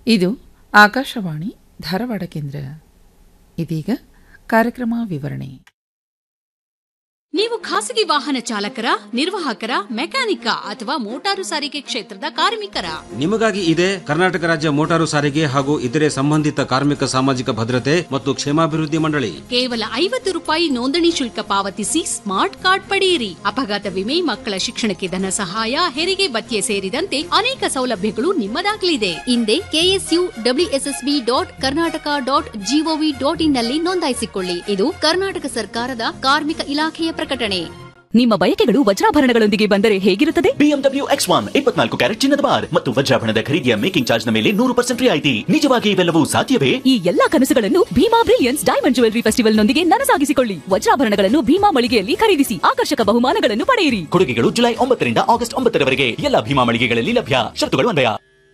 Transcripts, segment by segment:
ಇದು ಆಕಾಶವಾಣಿ ಧಾರವಾಡ ಕೇಂದ್ರ ಇದೀಗ ಕಾರ್ಯಕ್ರಮ ವಿವರಣೆ ನೀವು ಖಾಸಗಿ ವಾಹನ ಚಾಲಕರ ನಿರ್ವಾಹಕರ ಮೆಕ್ಯಾನಿಕ ಅಥವಾ ಮೋಟಾರು ಸಾರಿಗೆ ಕ್ಷೇತ್ರದ ಕಾರ್ಮಿಕರ ನಿಮಗಾಗಿ ಇದೆ ಕರ್ನಾಟಕ ರಾಜ್ಯ ಮೋಟಾರು ಸಾರಿಗೆ ಹಾಗೂ ಇತರೆ ಸಂಬಂಧಿತ ಕಾರ್ಮಿಕ ಸಾಮಾಜಿಕ ಭದ್ರತೆ ಮತ್ತು ಕ್ಷೇಮಾಭಿವೃದ್ಧಿ ಮಂಡಳಿ ಕೇವಲ ಐವತ್ತು ರೂಪಾಯಿ ನೋಂದಣಿ ಶುಲ್ಕ ಪಾವತಿಸಿ ಸ್ಮಾರ್ಟ್ ಕಾರ್ಡ್ ಪಡೆಯಿರಿ ಅಪಘಾತ ವಿಮೆ ಮಕ್ಕಳ ಶಿಕ್ಷಣಕ್ಕೆ ಧನ ಸಹಾಯ ಹೆರಿಗೆ ಭತ್ಯೆ ಸೇರಿದಂತೆ ಅನೇಕ ಸೌಲಭ್ಯಗಳು ನಿಮ್ಮದಾಗಲಿದೆ ಹಿಂದೆ KSU WSSB dot Karnataka dot gov dot in ನಲ್ಲಿ ನೋಂದಾಯಿಸಿಕೊಳ್ಳಿ ಇದು ಕರ್ನಾಟಕ ಸರ್ಕಾರದ ಕಾರ್ಮಿಕ ಇಲಾಖೆಯ ಪ್ರಕಟಣೆ ನಿಮ್ಮ ಬಯಕೆಗಳು ವಜ್ರಾಭರಣಗಳೊಂದಿಗೆ ಬಂದರೆ ಹೇಗಿರುತ್ತದೆ ಬಿಎಂಡಬ್ಲ್ಯೂ ಎಕ್ಸ್ ಒನ್ ಇಪ್ಪತ್ನಾಲ್ಕು ಕ್ಯಾರೆಟ್ ಚಿನ್ನದ ಬಾರ್ ಮತ್ತು ವಜ್ರಾಭರಣದ ಖರೀದಿಯ ಮೇಕಿಂಗ್ ಚಾರ್ಜ್ ನ ಮೇಲೆ ನೂರು ಪರ್ಸೆಂಟ್ ರಿಯಾಯಿತಿ ನಿಜವಾಗಿ ಇವೆಲ್ಲವೂ ಸಾಧ್ಯವೇ ಈ ಎಲ್ಲಾ ಕನಸುಗಳನ್ನು ಭೀಮಾ ಬ್ರಿಲಿಯನ್ಸ್ ಡೈಮಂಡ್ ಜ್ಯುವೆಲರಿ ಫೆಸ್ಟಿವಲ್ನೊಂದಿಗೆ ನನಸಾಗಿಸಿಕೊಳ್ಳಿ ವಜ್ರಾಭರಣಗಳನ್ನು ಭೀಮಾ ಮಳಿಗೆಯಲ್ಲಿ ಖರೀದಿಸಿ ಆಕರ್ಷಕ ಬಹುಮಾನಗಳನ್ನು ಪಡೆಯಿರಿ ಕೊಡುಗೆಗಳು ಜುಲೈ ಒಂಬತ್ತರಿಂದ ಆಗಸ್ಟ್ ಒಂಬತ್ತರವರೆಗೆ ಎಲ್ಲ ಭೀಮಾ ಮಳಿಗೆಗಳಲ್ಲಿ ಲಭ್ಯ ಶರ್ತುಗಳು ಅನ್ವಯ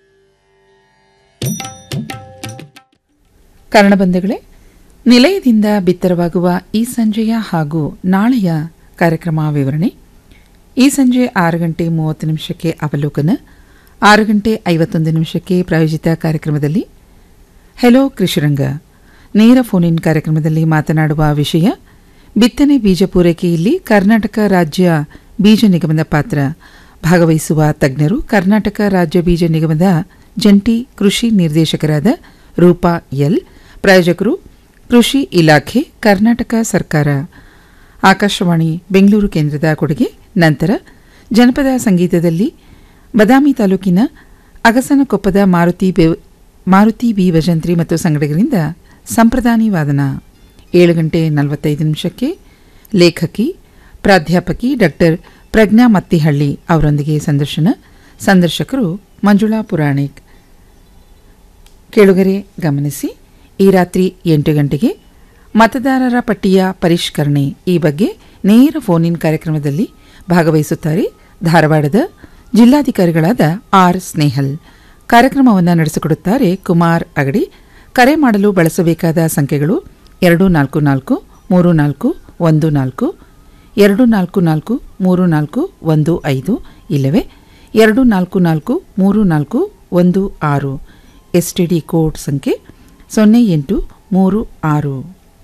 ಕರ್ಣಬಂಧುಗಳೇ ನಿಲಯದಿಂದ ಬಿತ್ತರವಾಗುವ ಈ ಸಂಜೆಯ ಹಾಗೂ ನಾಳೆಯ ಕಾರ್ಯಕ್ರಮ ವಿವರಣೆ ಈ ಸಂಜೆ ಆರು ಗಂಟೆ ಮೂವತ್ತು ನಿಮಿಷಕ್ಕೆ ಅವಲೋಕನ ಆರು ಗಂಟೆ ಐವತ್ತೊಂದು ನಿಮಿಷಕ್ಕೆ ಪ್ರಾಯೋಜಿತ ಕಾರ್ಯಕ್ರಮದಲ್ಲಿ ಹೆಲೋ ಕೃಷಿರಂಗ ನೇರ ಫೋನ್ ಇನ್ ಕಾರ್ಯಕ್ರಮದಲ್ಲಿ ಮಾತನಾಡುವ ವಿಷಯ ಬಿತ್ತನೆ ಬೀಜ ಪೂರೈಕೆಯಲ್ಲಿ ಕರ್ನಾಟಕ ರಾಜ್ಯ ಬೀಜ ನಿಗಮದ ಪಾತ್ರ ಭಾಗವಹಿಸುವ ತಜ್ಞರು ಕರ್ನಾಟಕ ರಾಜ್ಯ ಬೀಜ ನಿಗಮದ ಜಂಟಿ ಕೃಷಿ ನಿರ್ದೇಶಕರಾದ ರೂಪಾ ಎಲ್ ಪ್ರಾಯೋಜಕರು ಕೃಷಿ ಇಲಾಖೆ ಕರ್ನಾಟಕ ಸರ್ಕಾರ ಆಕಾಶವಾಣಿ ಬೆಂಗಳೂರು ಕೇಂದ್ರದ ಕೊಡುಗೆ ನಂತರ ಜನಪದ ಸಂಗೀತದಲ್ಲಿ ಬದಾಮಿ ತಾಲೂಕಿನ ಅಗಸನಕೊಪ್ಪದ ಮಾರುತಿ ಬೆ- ಮಾರುತಿ ಬಿ ಭಜಂತ್ರಿ ಮತ್ತು ಸಂಗಡಿಗರಿಂದ ಸಂಪ್ರದಾನಿ ವಾದನ ಏಳು ಗಂಟೆ ನಲವತ್ತೈದು ನಿಮಿಷಕ್ಕೆ ಲೇಖಕಿ ಪ್ರಾಧ್ಯಾಪಕಿ ಡಾಕ್ಟರ್ ಪ್ರಜ್ಞಾ ಮತ್ತಿಹಳ್ಳಿ ಅವರೊಂದಿಗೆ ಸಂದರ್ಶನ ಸಂದರ್ಶಕರು ಮಂಜುಳಾ ಪುರಾಣಿಕ್ ಕೇಳುಗರೆ ಗಮನಿಸಿ ಈ ರಾತ್ರಿ ಎಂಟು ಗಂಟೆಗೆ ಮತದಾರರ ಪಟ್ಟಿಯ ಪರಿಷ್ಕರಣೆ ಈ ಬಗ್ಗೆ ನೇರ ಫೋನ್ ಇನ್ ಕಾರ್ಯಕ್ರಮದಲ್ಲಿ ಭಾಗವಹಿಸುತ್ತಾರೆ ಧಾರವಾಡದ ಜಿಲ್ಲಾಧಿಕಾರಿಗಳಾದ ಆರ್ ಸ್ನೇಹಲ್ ಕಾರ್ಯಕ್ರಮವನ್ನು ನಡೆಸಿಕೊಡುತ್ತಾರೆ ಕುಮಾರ್ ಅಗಡಿ ಕರೆ ಮಾಡಲು ಬಳಸಬೇಕಾದ ಸಂಖ್ಯೆಗಳು ಎರಡು ನಾಲ್ಕು ನಾಲ್ಕು ಮೂರು ನಾಲ್ಕು ಒಂದು ನಾಲ್ಕು ಎರಡು ನಾಲ್ಕು ನಾಲ್ಕು ಮೂರು ನಾಲ್ಕು ಒಂದು ಐದು ಇಲ್ಲವೇ ಎರಡು ನಾಲ್ಕು ನಾಲ್ಕು ಮೂರು ನಾಲ್ಕು ಒಂದು ಆರು ಎಸ್ ಟಿ ಡಿ ಕೋಡ್ ಸಂಖ್ಯೆ ಸೊನ್ನೆ ಎಂಟು ಮೂರು ಆರು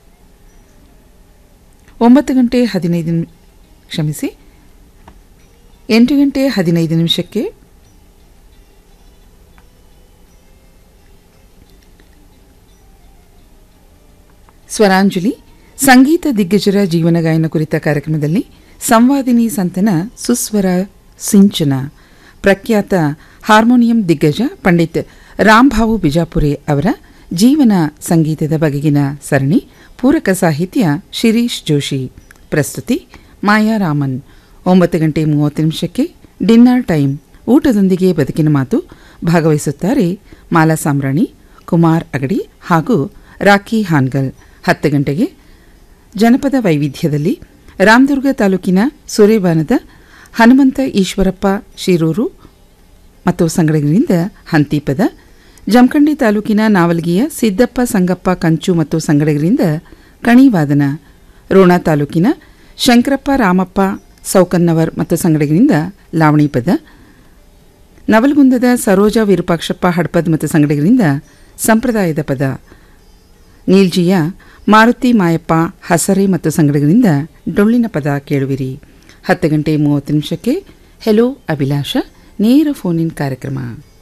ಒಂಬತ್ತು ಗಂಟೆ ಹದಿನೈದು ನಿಮಿ- ಕ್ಷಮಿಸಿ ಎಂಟು ಗಂಟೆ ಹದಿನೈದು ನಿಮಿಷಕ್ಕೆ ಸ್ವರಾಂಜಲಿ ಸಂಗೀತ ದಿಗ್ಗಜರ ಜೀವನ ಗಾಯನ ಕುರಿತ ಕಾರ್ಯಕ್ರಮದಲ್ಲಿ ಸಂವಾದಿನಿ ಸಂತನ ಸುಸ್ವರ ಸಿಂಚನ ಪ್ರಖ್ಯಾತ ಹಾರ್ಮೋನಿಯಂ ದಿಗ್ಗಜ ಪಂಡಿತ್ ರಾಮ್ಭಾವು ಬಿಜಾಪುರೆ ಅವರ ಜೀವನ ಸಂಗೀತದ ಬಗೆಗಿನ ಸರಣಿ ಪೂರಕ ಸಾಹಿತ್ಯ ಶಿರೀಶ್ ಜೋಶಿ ಪ್ರಸ್ತುತಿ ಮಾಯಾ ರಾಮನ್ ಒಂಬತ್ತು ಗಂಟೆ ಮೂವತ್ತು ನಿಮಿಷಕ್ಕೆ ಡಿನ್ನರ್ ಟೈಮ್ ಊಟದೊಂದಿಗೆ ಬದುಕಿನ ಮಾತು ಭಾಗವಹಿಸುತ್ತಾರೆ ಮಾಲಾ ಸಾಮ್ರಾಣಿ ಕುಮಾರ್ ಅಗಡಿ ಹಾಗೂ ರಾಖಿ ಹಾನ್ಗಲ್ ಹತ್ತು ಗಂಟೆಗೆ ಜನಪದ ವೈವಿಧ್ಯದಲ್ಲಿ ರಾಮದುರ್ಗ ತಾಲೂಕಿನ ಸುರೇಬಾನದ ಹನುಮಂತ ಈಶ್ವರಪ್ಪ ಶಿರೂರು ಮತ್ತು ಸಂಗಡಿಗರಿಂದ ಹಂತಿಪದ ಜಮಖಂಡಿ ತಾಲೂಕಿನ ನಾವಲ್ಗಿಯ ಸಿದ್ದಪ್ಪ ಸಂಗಪ್ಪ ಕಂಚು ಮತ್ತು ಸಂಗಡಿಗರಿಂದ ಕಣಿವಾದನ ರೋಣ ತಾಲೂಕಿನ ಶಂಕರಪ್ಪ ರಾಮಪ್ಪ ಸೌಕನ್ನವರ್ ಮತ್ತು ಸಂಗಡಿಗರಿಂದ ಲಾವಣಿ ಪದ ನವಲಗುಂದದ ಸರೋಜ ವಿರೂಪಾಕ್ಷಪ್ಪ ಹಡ್ಪದ್ ಮತ್ತು ಸಂಗಡಿಗರಿಂದ ಸಂಪ್ರದಾಯದ ಪದ ನೀಲ್ಜಿಯ ಮಾರುತಿ ಮಾಯಪ್ಪ ಹಸರೆ ಮತ್ತು ಸಂಗಡಿಗರಿಂದ ಡೊಳ್ಳಿನ ಪದ ಕೇಳುವಿರಿ ಹತ್ತು ಗಂಟೆ ಮೂವತ್ತು ನಿಮಿಷಕ್ಕೆ ಹೆಲೋ ಅಭಿಲಾಷ ನೇರ ಫೋನ್ ಇನ್ ಕಾರ್ಯಕ್ರಮ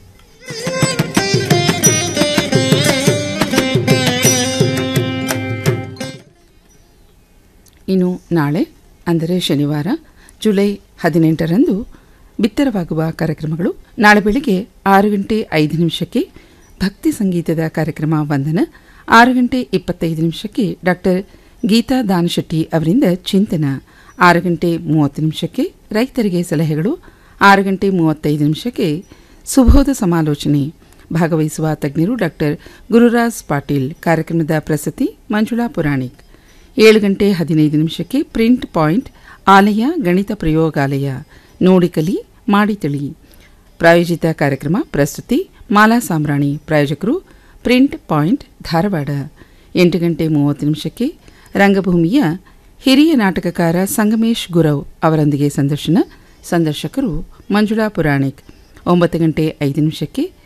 ಇನ್ನು ನಾಳೆ ಅಂದರೆ ಶನಿವಾರ ಜುಲೈ ಹದಿನೆಂಟರಂದು ಬಿತ್ತರವಾಗುವ ಕಾರ್ಯಕ್ರಮಗಳು ನಾಳೆ ಬೆಳಿಗ್ಗೆ ಆರು ಗಂಟೆ ಐದು ನಿಮಿಷಕ್ಕೆ ಭಕ್ತಿ ಸಂಗೀತದ ಕಾರ್ಯಕ್ರಮ ವಂದನ ಆರು ಗಂಟೆ ಇಪ್ಪತ್ತೈದು ನಿಮಿಷಕ್ಕೆ ಡಾಕ್ಟರ್ ಗೀತಾ ದಾನಶೆಟ್ಟಿ ಅವರಿಂದ ಚಿಂತನ ಆರು ಗಂಟೆ ಮೂವತ್ತು ನಿಮಿಷಕ್ಕೆ ರೈತರಿಗೆ ಸಲಹೆಗಳು ಆರು ಗಂಟೆ ಮೂವತ್ತೈದು ನಿಮಿಷಕ್ಕೆ ಸುಬೋಧ ಸಮಾಲೋಚನೆ ಭಾಗವಹಿಸುವ ತಜ್ಞರು ಡಾಕ್ಟರ್ ಗುರುರಾಜ್ ಪಾಟೀಲ್ ಕಾರ್ಯಕ್ರಮದ ಪ್ರಸ್ತುತಿ ಮಂಜುಳಾ ಪುರಾಣಿಕ್ ಏಳು ಗಂಟೆ ಹದಿನೈದು ನಿಮಿಷಕ್ಕೆ ಪ್ರಿಂಟ್ ಪಾಯಿಂಟ್ ಆಲಯ ಗಣಿತ ಪ್ರಯೋಗಾಲಯ ನೋಡಿ ಕಲಿ ಮಾಡಿ ತಿಳಿ ಪ್ರಾಯೋಜಿತ ಕಾರ್ಯಕ್ರಮ ಪ್ರಸ್ತುತಿ ಮಾಲಾ ಸಾಮ್ರಾಣಿ ಪ್ರಾಯೋಜಕರು ಪ್ರಿಂಟ್ ಪಾಯಿಂಟ್ ಧಾರವಾಡ ಎಂಟು ಗಂಟೆ ಮೂವತ್ತು ನಿಮಿಷಕ್ಕೆ ರಂಗಭೂಮಿಯ ಹಿರಿಯ ನಾಟಕಕಾರ ಸಂಗಮೇಶ್ ಗುರವ್ ಅವರೊಂದಿಗೆ ಸಂದರ್ಶನ ಸಂದರ್ಶಕರು ಮಂಜುಳಾ ಪುರಾಣಿಕ್ ಒಂಬತ್ತು ಗಂಟೆ ಐದು ನಿಮಿಷಕ್ಕೆ